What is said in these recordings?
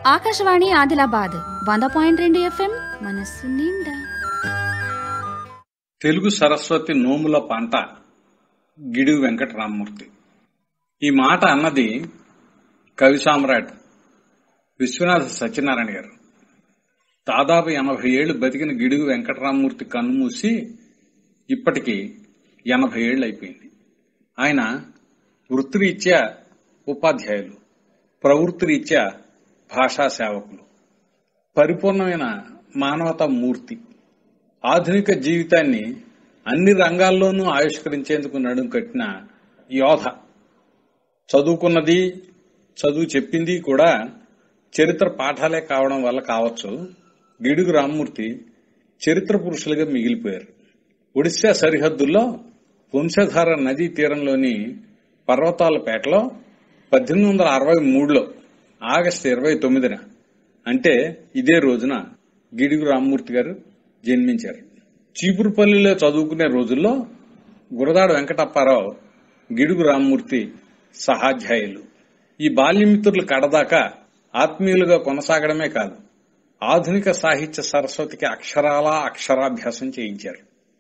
ఆకాశవాణి ఆదిలాబాద్ వంద పాయింట్ రెండు ఎఫ్ఎం మనస్సు నిండా తెలుగు సరస్వతి నోముల పంట గిడుగు వెంకటరామమూర్తి ఈ మాట అన్నది కవి సామ్రాట్ విశ్వనాథ సత్యనారాయణ గారు దాదాపు ఎనభై ఏళ్లు బతికిన గిడుగు వెంకటరామమూర్తి కన్నుమూసి ఇప్పటికి ఎనభై ఏళ్ళు అయిపోయింది ఆయన వృత్తిరీత్యా ఉపాధ్యాయులు ప్రవృత్తిరీత్యా భాషా సేవకులు పరిపూర్ణమైన మానవతా మూర్తి ఆధునిక జీవితాన్ని అన్ని రంగాల్లోనూ ఆవిష్కరించేందుకు నడుం కట్టిన యోధ చదువుకున్నది చదువు చెప్పింది కూడా చరిత్ర పాఠాలే కావడం వల్ల కావచ్చు గిడుగు రామ్మూర్తి చరిత్ర పురుషులుగా మిగిలిపోయారు ఒడిశా సరిహద్దుల్లో వంశధార నదీ తీరంలోని పర్వతాలపేటలో పద్దెనిమిది వందల అరవై మూడులో ఆగస్టు ఇరవై తొమ్మిదిన అంటే ఇదే రోజున గిడుగు రామ్మూర్తి గారు జన్మించారు చీపురుపల్లిలో చదువుకునే రోజుల్లో గురదాడ వెంకటప్పారావు గిడుగు రామ్మూర్తి సహాధ్యాయులు ఈ బాల్యమిత్రులు కడదాకా ఆత్మీయులుగా కొనసాగడమే కాదు ఆధునిక సాహిత్య సరస్వతికి అక్షరాలా అక్షరాభ్యాసం చేయించారు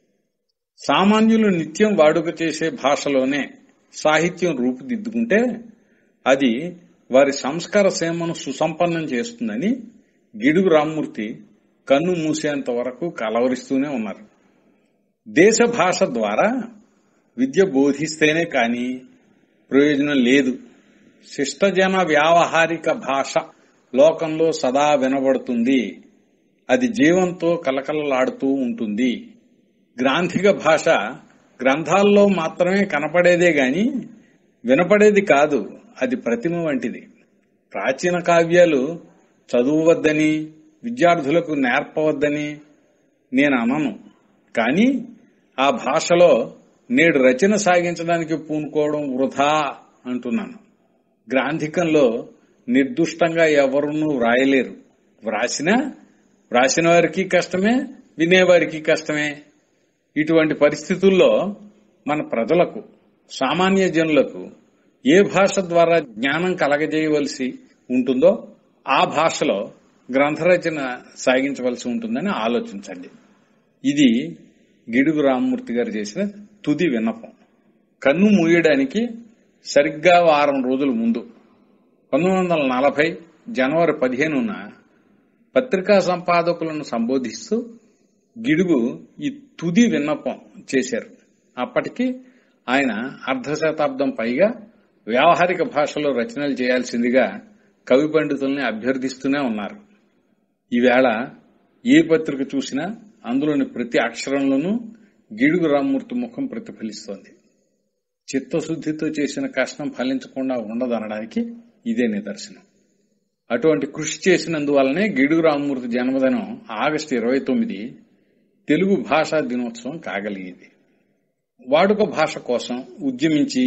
సామాన్యులు నిత్యం వాడుక చేసే భాషలోనే సాహిత్యం రూపుదిద్దుకుంటే అది వారి సంస్కార సేమను సుసంపన్నం చేస్తుందని గిడుగు రామ్మూర్తి కన్ను మూసేంత వరకు కలవరిస్తూనే ఉన్నారు దేశ భాష ద్వారా విద్య బోధిస్తేనే కాని ప్రయోజనం లేదు శిష్టజన వ్యావహారిక భాష లోకంలో సదా వినబడుతుంది అది జీవంతో కలకలలాడుతూ ఉంటుంది గ్రాంధిక భాష గ్రంథాల్లో మాత్రమే కనపడేదే గాని వినపడేది కాదు అది ప్రతిమ వంటిది ప్రాచీన కావ్యాలు చదువువద్దని విద్యార్థులకు నేర్పవద్దని నేను అనను కానీ ఆ భాషలో నేడు రచన సాగించడానికి పూనుకోవడం వృధా అంటున్నాను గ్రాంధికంలో నిర్దుష్టంగా ఎవరునూ వ్రాయలేరు వ్రాసినా వ్రాసిన వారికి కష్టమే వినేవారికి కష్టమే ఇటువంటి పరిస్థితుల్లో మన ప్రజలకు సామాన్య జనులకు ఏ భాష ద్వారా జ్ఞానం కలగజేయవలసి ఉంటుందో ఆ భాషలో గ్రంథరచన సాగించవలసి ఉంటుందని ఆలోచించండి ఇది గిడుగు రామ్మూర్తి గారు చేసిన తుది విన్నపం కన్ను మూయడానికి సరిగ్గా వారం రోజుల ముందు పంతొమ్మిది వందల నలభై జనవరి పదిహేనున పత్రికా సంపాదకులను సంబోధిస్తూ గిడుగు ఈ తుది విన్నపం చేశారు అప్పటికి ఆయన అర్ధ శతాబ్దం పైగా వ్యావహారిక భాషలో రచనలు చేయాల్సిందిగా కవి పండితుల్ని అభ్యర్థిస్తూనే ఉన్నారు ఈవేళ ఏ పత్రిక చూసినా అందులోని ప్రతి అక్షరంలోనూ గిడుగు రామ్మూర్తి ముఖం ప్రతిఫలిస్తోంది చిత్తశుద్ధితో చేసిన కష్టం ఫలించకుండా ఉండదనడానికి ఇదే నిదర్శనం అటువంటి కృషి చేసినందువల్లనే గిడుగు రామ్మూర్తి జన్మదినం ఆగస్టు ఇరవై తొమ్మిది తెలుగు భాషా దినోత్సవం కాగలిగింది వాడుక భాష కోసం ఉద్యమించి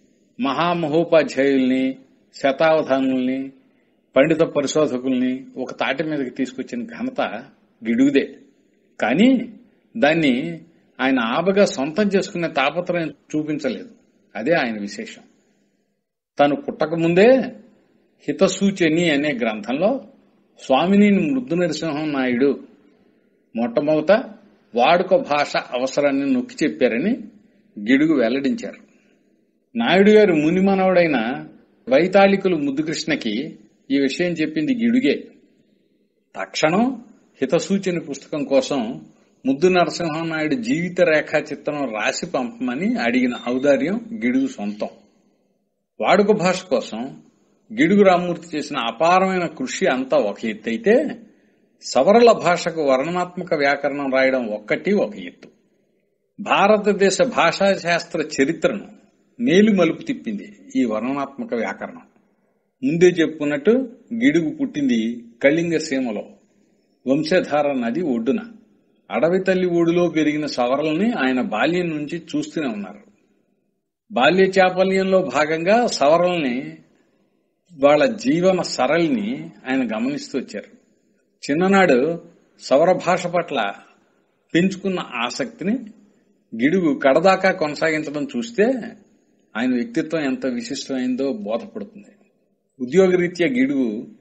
మహామహోపాధ్యాయుల్ని శతావధానుల్ని పండిత పరిశోధకుల్ని ఒక తాటి మీదకి తీసుకొచ్చిన ఘనత గిడుగుదే కానీ దాన్ని ఆయన ఆబగా సొంతం చేసుకునే తాపత్రయం చూపించలేదు అదే ఆయన విశేషం తను పుట్టకముందే హితసూచని అనే గ్రంథంలో స్వామిని మృదు నరసింహం నాయుడు మొట్టమొదట వాడుక భాష అవసరాన్ని నొక్కి చెప్పారని గిడుగు వెల్లడించారు నాయుడు గారు ముని మనవడైన వైతాళికులు ముద్దుకృష్ణకి ఈ విషయం చెప్పింది గిడుగే తక్షణం హితసూచన పుస్తకం కోసం ముద్దు నరసింహం నాయుడు జీవిత రేఖా చిత్రం రాసి పంపమని అడిగిన ఔదార్యం గిడుగు సొంతం వాడుక భాష కోసం గిడుగు రామ్మూర్తి చేసిన అపారమైన కృషి అంతా ఒక ఎత్తైతే సవరళ భాషకు వర్ణనాత్మక వ్యాకరణం రాయడం ఒక్కటి ఒక ఎత్తు భారతదేశ భాషా శాస్త్ర చరిత్రను మేలు మలుపు తిప్పింది ఈ వర్ణనాత్మక వ్యాకరణం ముందే చెప్పుకున్నట్టు గిడుగు పుట్టింది కళింగ సీమలో వంశధార నది ఒడ్డున అడవి తల్లి ఒడిలో పెరిగిన సవరల్ని ఆయన బాల్యం నుంచి చూస్తూనే ఉన్నారు బాల్య చాపల్యంలో భాగంగా సవరల్ని వాళ్ళ జీవన సరళిని ఆయన గమనిస్తూ వచ్చారు చిన్ననాడు సవర భాష పట్ల పెంచుకున్న ఆసక్తిని గిడుగు కడదాకా కొనసాగించడం చూస్తే ఆయన వ్యక్తిత్వం ఎంత విశిష్టమైందో బోధపడుతుంది ఉద్యోగరీత్యా గిడుగు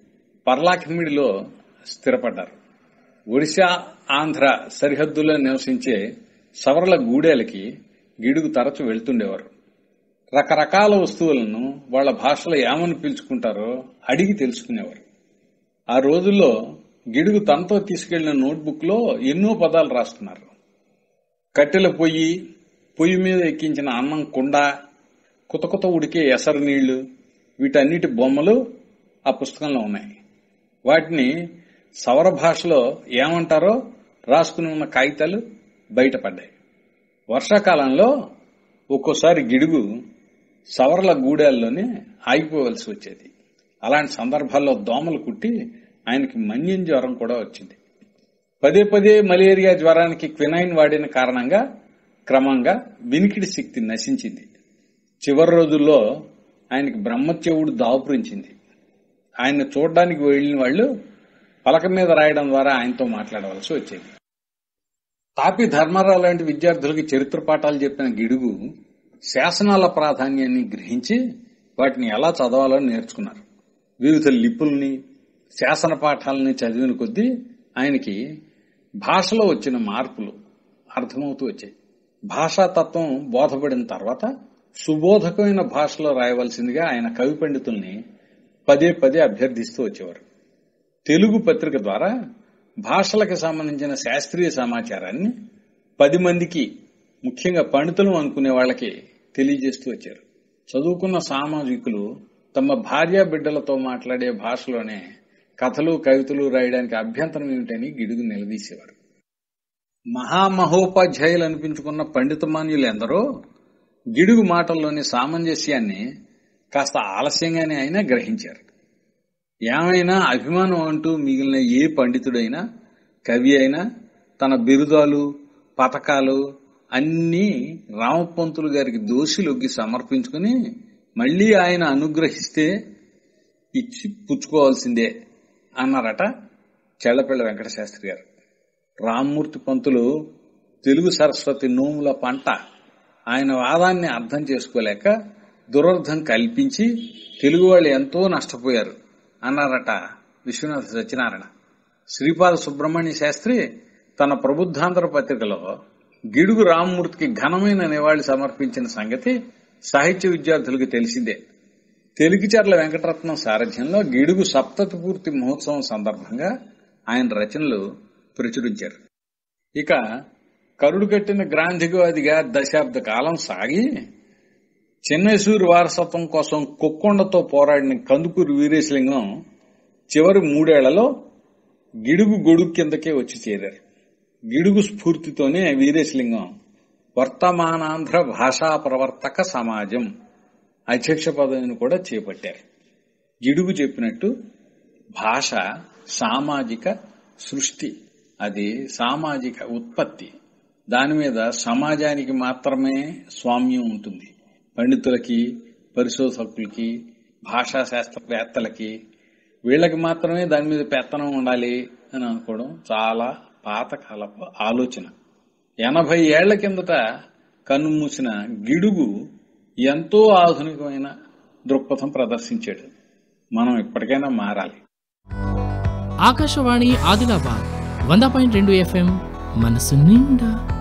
పర్లాకిమిడిలో స్థిరపడ్డారు ఒడిశా ఆంధ్ర సరిహద్దుల్లో నివసించే సవర్ల గూడేలకి గిడుగు తరచు వెళ్తుండేవారు రకరకాల వస్తువులను వాళ్ళ భాషలో ఏమని పిలుచుకుంటారో అడిగి తెలుసుకునేవారు ఆ రోజుల్లో గిడుగు తనతో తీసుకెళ్లిన నోట్బుక్ లో ఎన్నో పదాలు రాస్తున్నారు కట్టెల పొయ్యి పొయ్యి మీద ఎక్కించిన అన్నం కుండ కుత కుత ఉడికే ఎసరు నీళ్లు వీటన్నిటి బొమ్మలు ఆ పుస్తకంలో ఉన్నాయి వాటిని సవర భాషలో ఏమంటారో రాసుకుని ఉన్న కాగితాలు బయటపడ్డాయి వర్షాకాలంలో ఒక్కోసారి గిడుగు సవర్ల గూడాల్లోనే ఆగిపోవలసి వచ్చేది అలాంటి సందర్భాల్లో దోమలు కుట్టి ఆయనకి మన్యం జ్వరం కూడా వచ్చింది పదే పదే మలేరియా జ్వరానికి క్వినైన్ వాడిన కారణంగా క్రమంగా వినికిడి శక్తి నశించింది చివరి రోజుల్లో ఆయనకి బ్రహ్మచెవుడు దాపురించింది ఆయన్ని చూడడానికి వెళ్లిన వాళ్ళు పలక మీద రాయడం ద్వారా ఆయనతో మాట్లాడవలసి వచ్చేది తాపి ధర్మారావు లాంటి విద్యార్థులకి చరిత్ర పాఠాలు చెప్పిన గిడుగు శాసనాల ప్రాధాన్యాన్ని గ్రహించి వాటిని ఎలా చదవాలో నేర్చుకున్నారు వివిధ లిపుల్ని శాసన పాఠాలని చదివిన కొద్దీ ఆయనకి భాషలో వచ్చిన మార్పులు అర్థమవుతూ వచ్చాయి భాషాతత్వం బోధపడిన తర్వాత సుబోధకమైన భాషలో రాయవలసిందిగా ఆయన కవి పండితుల్ని పదే పదే అభ్యర్థిస్తూ వచ్చేవారు తెలుగు పత్రిక ద్వారా భాషలకు సంబంధించిన శాస్త్రీయ సమాచారాన్ని పది మందికి ముఖ్యంగా పండితులు అనుకునే వాళ్ళకి తెలియజేస్తూ వచ్చారు చదువుకున్న సామాజికులు తమ భార్య బిడ్డలతో మాట్లాడే భాషలోనే కథలు కవితలు రాయడానికి అభ్యంతరం ఏమిటని గిడుగు నిలదీసేవారు మహామహోపాధ్యాయులు అనిపించుకున్న పండితమాన్యులు ఎందరో గిడుగు మాటల్లోని సామంజస్యాన్ని కాస్త ఆలస్యంగానే అయినా గ్రహించారు ఏమైనా అభిమానం అంటూ మిగిలిన ఏ పండితుడైనా కవి అయినా తన బిరుదాలు పథకాలు అన్నీ రామపంతులు గారికి దోషిలొగ్గి సమర్పించుకుని మళ్లీ ఆయన అనుగ్రహిస్తే ఇచ్చి పుచ్చుకోవాల్సిందే అన్నారట చెళ్లపిళ్ల వెంకటశాస్త్రి గారు రామ్మూర్తి పంతులు తెలుగు సరస్వతి నోముల పంట ఆయన వాదాన్ని అర్థం చేసుకోలేక దురర్థం కల్పించి తెలుగు వాళ్ళు ఎంతో నష్టపోయారు అన్నారట విశ్వనాథ సత్యనారాయణ శ్రీపాద సుబ్రహ్మణ్య శాస్త్రి తన ప్రబుద్ధాంధ్ర పత్రికలో గిడుగు రామ్మూర్తికి ఘనమైన నివాళి సమర్పించిన సంగతి సాహిత్య విద్యార్థులకు తెలిసిందే తెలుగుచర్ల వెంకటరత్నం సారథ్యంలో గిడుగు సప్తతి పూర్తి మహోత్సవం సందర్భంగా ఆయన రచనలు ప్రచురించారు ఇక కరుడు కట్టిన గ్రాంధికవాదిగా దశాబ్ద కాలం సాగి చెన్నైసూరి వారసత్వం కోసం కుక్కొండతో పోరాడిన కందుకూరి వీరేశలింగం చివరి మూడేళ్లలో గిడుగు గొడుగు కిందకే వచ్చి చేరారు గిడుగు స్ఫూర్తితోనే వీరేశలింగం వర్తమానాంధ్ర భాషా ప్రవర్తక సమాజం అధ్యక్ష పదవిని కూడా చేపట్టారు గిడుగు చెప్పినట్టు భాష సామాజిక సృష్టి అది సామాజిక ఉత్పత్తి దాని మీద సమాజానికి మాత్రమే స్వామ్యం ఉంటుంది పండితులకి పరిశోధకులకి భాషా శాస్త్రవేత్తలకి వీళ్ళకి మాత్రమే దాని మీద పెత్తనం ఉండాలి అని అనుకోవడం చాలా పాతకాలపు ఆలోచన ఎనభై ఏళ్ల కిందట కన్నుమూసిన గిడుగు ఎంతో ఆధునికమైన దృక్పథం ప్రదర్శించాడు మనం ఇప్పటికైనా మారాలి ఆకాశవాణి ఆదిలాబాద్ వంద పాయింట్ రెండు ఎఫ్ఎం మనసు నిండా